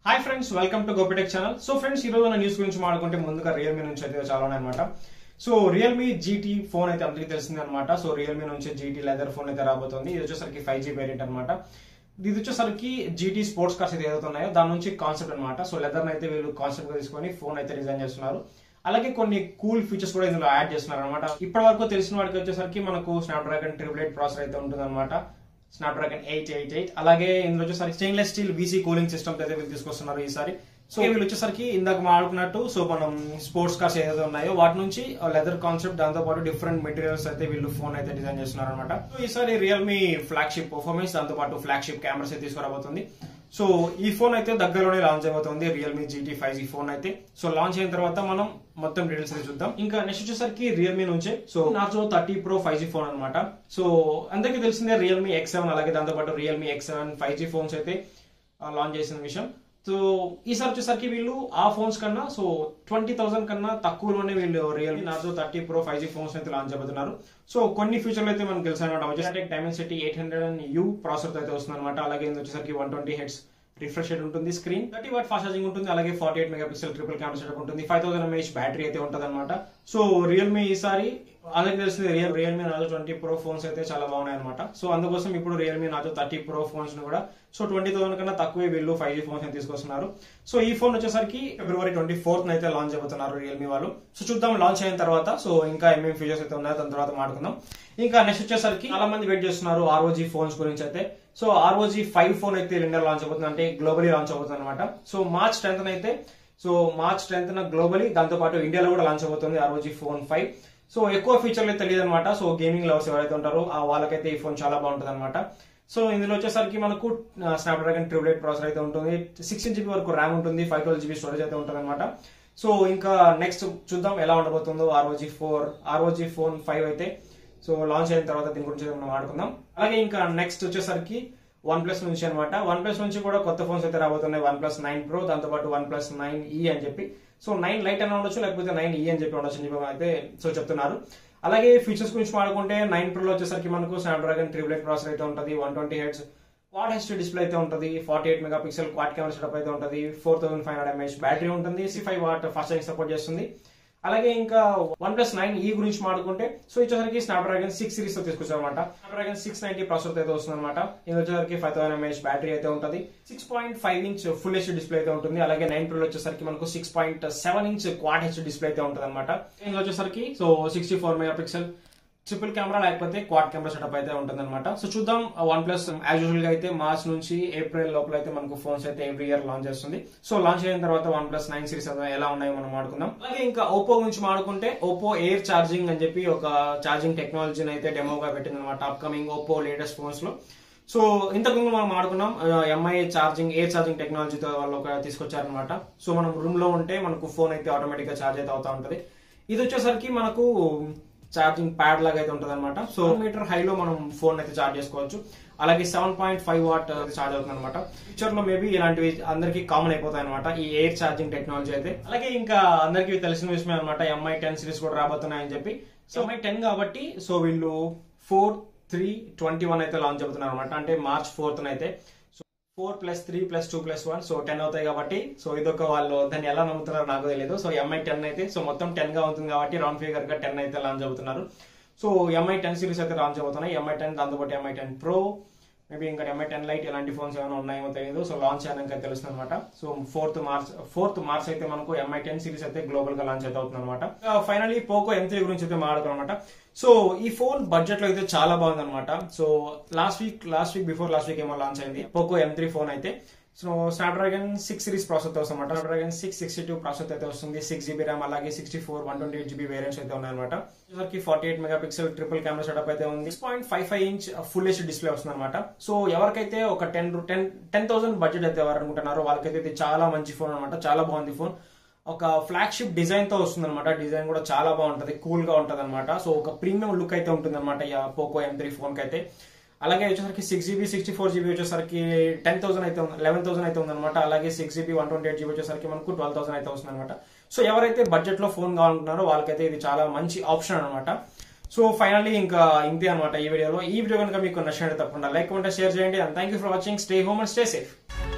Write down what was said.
hi friends welcome to Gopi Tech channel so friends ఈ రోజు నా న్యూస్ గురించి మాట్లాడుకుంటే ముందుగా రియల్మీ నుంచి అయితే చాలా ఉన్నాయన్నమాట సో రియల్మీ జీటీ ఫోన్ అయితే అందరికీ తెలిసింది అనమాట సో రియల్మీ నుంచి జీటీ లెదర్ ఫోన్ అయితే రాబోతుంది ఇది వచ్చేసరికి ఫైవ్ జీ వేరియంట్ అనమాట ఇది వచ్చేసరికి జీటీ స్పోర్ట్స్ కార్స్ అయితే ఏదైతే ఉన్నాయో దాని నుంచి కాన్సెప్ట్ అనమాట సో లెదర్ అయితే వీళ్ళు కాన్సెప్ట్ గా తీసుకొని ఫోన్ అయితే డిజైన్ చేస్తున్నారు అలాగే కొన్ని కూల్ ఫీచర్స్ కూడా ఇందులో యాడ్ చేస్తున్నారు అనమాట ఇప్పటి వరకు తెలిసిన వాడికి వచ్చేసరికి మనకు స్నాప్డ్రాగన్ ట్రిపుల్ ఎయిట్ ప్రాసెసర్ అయితే ఉంటుంది అనమాట స్నాప్డ్రాగన్ ఎయిట్ ఎయిట్ ఎయిట్ అలాగే ఇందులో వచ్చేసరికి stainless steel VC cooling system అయితే వీళ్ళు తీసుకొస్తున్నారు ఈసారి సో వీళ్ళు వచ్చేసరికి ఇందాక మాడుకున్నట్టు సో మనం స్పోర్ట్స్ కార్స్ ఏదైతే ఉన్నాయో వాటి నుంచి లెదర్ కాన్సెప్ట్ దాంతో పాటు డిఫరెంట్ మెటీరియల్స్ అయితే వీళ్ళు ఫోన్ అయితే డిజైన్ చేస్తున్నారు అనమాట సో ఈసారి రియల్మీ ఫ్లాగ్షిప్ పర్ఫార్మెన్స్ దాంతో పాటు ఫ్లాగ్షిప్ కెమెరాస్ అయితే తీసుకురాబోతుంది సో ఈ ఫోన్ అయితే దగ్గరలోనే లాంచ్ అయిపోతుంది Realme GT five G phone అయితే సో లాంచ్ అయిన తర్వాత మనం మొత్తం డీటెయిల్స్ అయితే చూద్దాం ఇంకా నెక్స్ట్ వచ్చేసరికి రియల్మీ నుంచే so Narzo thirty pro five G phone అనమాట సో అందరికీ తెలిసిందే రియల్మీ ఎక్స్ సెవెన్ అలాగే దాంతో పాటు Realme X seven five G phones అయితే లాంచ్ చేసిన విషయం సో ఈసారి వచ్చేసరికి వీళ్ళు ఆ ఫోన్స్ కన్నా సో ట్వంటీ థౌసండ్ కన్నా తక్కువలోనే వీళ్ళు Realme Narzo thirty pro five G phones అయితే లాంచ్ అవుతున్నారు సో కొన్ని ఫీచర్లు అయితే మనకు తెలుసు అనమాట వచ్చేసరికి Dimensity eight hundred and U processor అయితే వస్తుంది అనమాట అలాగే ఇది వచ్చేసరికి one twenty hertz refresh rate ఉంటుంది screen thirty watt fast charging ఉంటుంది అలాగే forty eight megapixel triple camera setup ఉంటుంది ఫైవ్ థౌసండ్ ఎంఏహెచ్ బ్యాటరీ అయితే ఉంటుంది అనమాట సో రియల్మీ ఈసారి అందరికి తెలిసింది real Realme Narzo twenty pro phones అయితే చాలా బాగున్నాయి అనమాట సో అందుకోసం ఇప్పుడు Realme Narzo thirty pro phones ని కూడా సో ట్వంటీ థౌసండ్ కన్నా తక్కువే వీళ్ళు ఫైవ్ జీ ఫోన్స్ తీసుకొస్తున్నారు సో ఈ ఫోన్ వచ్చేసరికి ఫిబ్రవరి ట్వంటీ ఫోర్త్ అయితే లాంచ్ అయిపోతున్నారు రియల్మీ వాళ్ళు సో చూద్దాం లాంచ్ అయిన తర్వాత సో ఇంకా ఏమేమి ఫీచర్స్ అయితే ఉన్నాయో దాని తర్వాత మాట్లాడుకుందాం ఇంకా నెక్స్ట్ వచ్చేసరికి చాలా మంది వెయిట్ చేస్తున్నారు ఆర్ఓజీ ఫోన్స్ గురించి అయితే సో ఆర్ఓజీ ఫైవ్ ఫోన్ అయితే ఇండియా లాంచ్ అవుతుంది అంటే గ్లోబలీ లాంచ్ అవుతుంది అనమాట సో మార్చ్ టెన్త్ అయితే సో మార్చ్ టెన్త్ గ్లోబలీ దాంతో పాటు ఇండియాలో కూడా లాంచ్ అవుతుంది ఆర్ఓజీ ఫోన్ ఫైవ్ సో ఎక్కువ ఫీచర్లు అయితే తెలియదు అనమాట సో గేమింగ్ లవర్స్ ఎవరైతే ఉంటారో ఆ వాళ్ళకైతే ఈ ఫోన్ చాలా బాగుంటుంది అనమాట సో ఇందులో వచ్చేసరికి మనకు స్నాప్డ్రాగన్ ట్రిపుల్ ఎయిట్ ప్రాసెసర్ అయితే ఉంటుంది సిక్స్టీన్ జీబీ వరకు ర్యామ్ ఉంటుంది ఫైవ్ ట్వెల్వ్ జీబీ స్టోరేజ్ అయితే ఉంటుంది అనమాట సో ఇంకా నెక్స్ట్ చూద్దాం ఎలా ఉండబోతుందో ROG four ROG phone five అయితే సో లాంచ్ అయిన తర్వాత దీని గురించి మనం ఆడుకుందాం అలాగే ఇంకా నెక్స్ట్ వచ్చేసరికి వన్ ప్లస్ నుంచి అనమాట వన్ ప్లస్ నుంచి కూడా కొత్త ఫోన్స్ అయితే రాబోతున్నాయి వన్ ప్లస్ నైన్ ప్రో దాంతో పాటు వన్ ప్లస్ నైన్ ఈ అని చెప్పి సో నైన్ లైట్ అని ఉండొచ్చు లేకపోతే నైన్ ఈ అని చెప్పి ఉండొచ్చు అని చెప్పి అయితే సో చెప్తున్నారు అలాగే ఫీచర్స్ గురించి మాట్లాడుకుంటే నైన్ ప్రోలో వచ్చేసరికి మనకు స్నాప్డ్రాగన్ ట్రిపుల్ ఎయిట్ ప్రాసెసర్ అయితే ఉంటుంది one twenty hertz quad HD display అయితే ఉంటుంది forty eight megapixel quad camera setup అయితే ఉంటుంది four thousand five hundred mAh battery ఉంటుంది C five watt fast charging support చేస్తుంది అలాగే ఇంకా వన్ ప్లస్ నైన్ ఈ గురించి మాట్లాడుకుంటే సో వచ్చేసరికి స్నాప్డ్రాగన్ సిక్స్ సిరీస్ తో తీసుకొచ్చారనమాట స్నాప్డ్రాగన్ సిక్స్ నైన్టీ ప్రాసెసర్ అయితే వస్తుంది అనమాట ఇది వచ్చేసరికి ఫైవ్ థౌసండ్ ఎంఏహెచ్ బ్యాటరీ అయితే ఉంటుంది six point five inch full HD display అయితే ఉంటుంది అలాగే నైన్ ప్రో వచ్చేసరికి మనకు six point seven inch quad HD display అయితే ఉంటుంది అనమాట ఇందులో వచ్చేసరికి so sixty four megapixel triple camera లేకపోతే క్వాడ్ కెమెరా సెటప్ అయితే ఉంటుంది అనమాట సో చూద్దాం వన్ ప్లస్ యాజ్ యూజువల్ గా అయితే మార్చ్ నుంచి ఏప్రిల్ లోపల అయితే మనకు ఫోన్స్ అయితే ఎవ్రీ ఇయర్ లాంచ్ చేస్తుంది సో లాంచ్ అయిన తర్వాత వన్ ప్లస్ నైన్ సిరీస్ ఎలా ఉన్నాయో మనం మాడుకుందాం అలాగే ఇంకా ఓపో గురించి మాడుకుంటే ఓపో ఎయిర్ ఛార్జింగ్ అని చెప్పి ఒక ఛార్జింగ్ టెక్నాలజీని అయితే డెమోగా పెట్టింది అనమాట అప్కమింగ్ ఓపో లేటెస్ట్ ఫోన్స్ లో సో ఇంతకు ముందు మనం ఆడుకున్నాం ఎంఐ ఛార్జింగ్ ఎయిర్ ఛార్జింగ్ టెక్నాలజీతో వాళ్ళు ఒక తీసుకొచ్చారనమాట సో మనం రూమ్ లో ఉంటే మనకు ఫోన్ అయితే ఆటోమేటిక్ గా ఛార్జ్ అయితే అవుతా ఉంటది ఇది వచ్చేసరికి మనకు ఛార్జింగ్ ప్యాడ్ లాగా అయితే ఉంటుంది అనమాట సో మీటర్ హైలో మనం ఫోన్ అయితే ఛార్జ్ చేసుకోవచ్చు అలాగే seven point five watt charge అవుతుంది అనమాట ఫ్యూచర్ లో మేబీ ఇలాంటివి అందరికి కామన్ అయిపోతాయి అనమాట ఈ ఎయిర్ ఛార్జింగ్ టెక్నాలజీ అయితే అలాగే ఇంకా అందరికి తెలిసిన విషయమే అనమాట ఎంఐ టెన్ సిరీస్ కూడా రాబోతున్నాయని చెప్పి సో ఎంఐ టెన్ కాబట్టి సో వీళ్ళు ఫోర్ త్రీ ట్వంటీ వన్ అయితే లాంచ్ అవుతున్నారు అనమాట అంటే మార్చ్ ఫోర్త్ అయితే four plus three plus two plus one so ten అవుతాయి కాబట్టి సో ఇదొక వాళ్ళు దాన్ని ఎలా నమ్ముతున్నారో నాకు తెలియదు సో ఎంఐ టెన్ అయితే సో మొత్తం టెన్ గా ఉంటుంది కాబట్టి రౌండ్ ఫిగర్ గా టెన్ అయితే లాంచ్ అవుతున్నారు సో ఎంఐ టెన్ సిరీస్ అయితే లాంచ్ అవుతున్నాయి ఎంఐ టెన్ దాంతోపాటు ఎంఐ టెన్ ప్రో మేబీ ఇంకా ఎంఐ టెన్ లైట్ ఇలాంటి ఫోన్స్ ఏమైనా ఉన్నాయో తెలియదు సో లాంచ్ అయినాక తెలుస్తుంది అనమాట so fourth March fourth March అయితే మనకు ఎంఐ టెన్ సిరీస్ అయితే గ్లోబల్ గా లాంచ్ అయితే అవుతుంది అనమాట ఫైనలీ పోకో ఎం త్రీ గురించి అయితే మాట్లాడుకోనమాట సో ఈ ఫోన్ బడ్జెట్ లో అయితే చాలా బాగుంది అనమాట so last week last week before last week ఏమో లాంచ్ అయింది పోకో ఎం త్రీ ఫోన్ అయితే so Snapdragon six series process వస్తుంది అనమాట Snapdragon six sixty two process అయితే వస్తుంది సిక్స్ జీబీ ర్యామ్ అలాగే sixty four one twenty eight GB variants అయితే ఉన్నాయన్నమాట వచ్చేసరికి forty eight megapixel triple camera setup అయితే ఉంది six point five five inch full HD display వస్తుంది అనమాట సో ఎవరికైతే ఒక ten ten ten thousand budget అయితే ఎవరు అనుకుంటున్నారో వాళ్ళకైతే ఇది చాలా మంచి ఫోన్ అనమాట చాలా బాగుంది ఫోన్ ఒక ఫ్లాగ్షిప్ డిజైన్ తో వస్తుంది అనమాట డిజైన్ కూడా చాలా బాగుంటది కూల్ గా ఉంటది అనమాట సో ఒక ప్రీమియం లుక్ అయితే ఉంటుంది అనమాట పోకో ఎం త్రీ ఫోన్ కి అయితే అలాగే వచ్చేసరికి six GB sixty four GB వచ్చేసరికి టెన్ థౌసండ్ అయితే ఉంది లెవెన్ థౌసండ్ అయితే ఉందన్నమాట అలాగే six GB one twenty eight GB వచ్చేసరికి మనకు ట్వెల్వ్ థౌసండ్ అయితే వస్తుంది అనమాట సో ఎవరైతే బడ్జెట్ లో ఫోన్ కావాలనుకుంటున్నారో వాళ్ళకైతే ఇది చాలా మంచి ఆప్షన్ అనమాట సో ఫైనల్లీ ఇంకా ఇంతే అనమాట ఈ వీడియోలో ఈ వీడియో కనుక మీకు నచ్చినట్టు తప్పకుండా లైక్ ఉంటే షేర్ చేయండి and thank you for watching stay home and stay safe